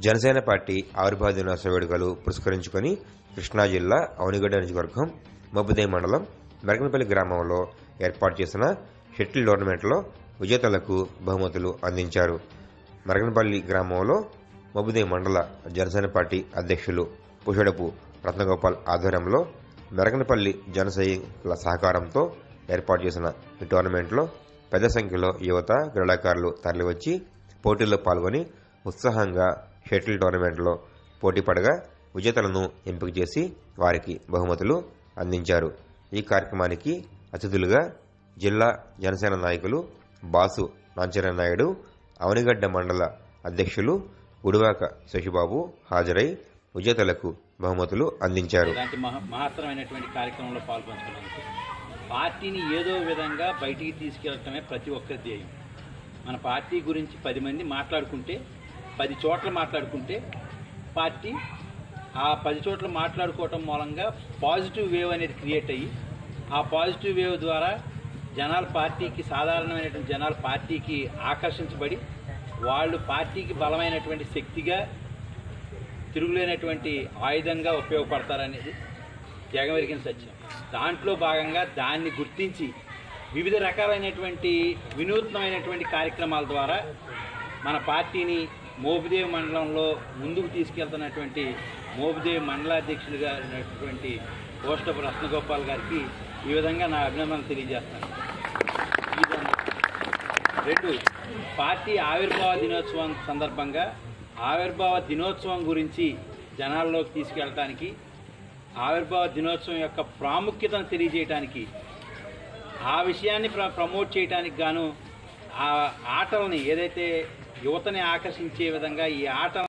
Janasena party ఆవిర్భావ దినోత్సవ వేడుకలు పురస్కరించుకొని కృష్ణా జిల్లా అవనిగడ్డ నియోజకవర్గం మబ్బుదే మండలం మెరకనపల్లి గ్రామంలో ఏర్పాటు చేసిన షటిల్ టోర్నమెంట్లో విజేతలకు బహుమతులు అందించారు మరగనపల్లి గ్రామంలో మబ్బుదే మండల జనసేన పార్టీ అధ్యక్షులు పుషడపు రత్నగోపాల్ ఆధ్వర్యంలో మెరగనపల్లి జన సైనికుల సహకారంతో ఏర్పాటు చేసిన ఈ టోర్నమెంట్లో పెద్ద సంఖ్యలో యువత క్రీడాకారులు తరలివచ్చి పోటీల్లో పాల్గొని ఉత్సాహంగా షటిల్ టోర్నమెంట్లో పోటీ పడగా విజేతలను ఎంపిక చేసి వారికి బహుమతులు అందించారు ఈ కార్యక్రమానికి అతిథులుగా జిల్లా జనసేన నాయకులు బాసు నాంచర నాయుడు అవనిగడ్డ మండల అధ్యక్షులు గుడివాక శశిబాబు హాజరై విజేతలకు బహుమతులు అందించారు ఇలాంటి మహ మహత్తరమైనటువంటి కార్యక్రమంలో పాల్పంచుకున్నందుకు పార్టీని ఏదో విధంగా బయటికి తీసుకెళ్ళటమే ప్రతి ఒక్కరి ధ్యేయం మన పార్టీ గురించి పది మంది మాట్లాడుకుంటే పది చోట్ల మాట్లాడుకుంటే పార్టీ ఆ పది చోట్ల మాట్లాడుకోవటం మూలంగా పాజిటివ్ వేవ్ అనేది క్రియేట్ అయ్యి ఆ పాజిటివ్ వేవ్ ద్వారా జనాల పార్టీకి సాధారణమైనటువంటి జనాల పార్టీకి ఆకర్షించబడి వాళ్ళు పార్టీకి బలమైనటువంటి శక్తిగా తిరుగులేనటువంటి ఆయుధంగా ఉపయోగపడతారనేది జగమెరిగిన సత్యం దాంట్లో భాగంగా దాన్ని గుర్తించి వివిధ రకాలైనటువంటి వినూత్నమైనటువంటి కార్యక్రమాల ద్వారా మన పార్టీని మోపిదేవి మండలంలో ముందుకు తీసుకెళ్తున్నటువంటి మోపిదేవి మండలాధ్యక్షులుగా ఉన్నటువంటి కోష్టపు రత్నగోపాల్ గారికి ఈ విధంగా నా అభినందనలు తెలియజేస్తాను ఈ విధంగా రెండు పార్టీ ఆవిర్భావ దినోత్సవం సందర్భంగా ఆవిర్భావ దినోత్సవం గురించి జనాల్లోకి తీసుకెళ్ళటానికి ఆవిర్భావ దినోత్సవం యొక్క ప్రాముఖ్యతను తెలియజేయడానికి ఆ విషయాన్ని ప్ర ప్రమోట్ చేయడానికి గాను ఆ ఆటల్ని ఏదైతే యువతని ఆకర్షించే విధంగా ఈ ఆట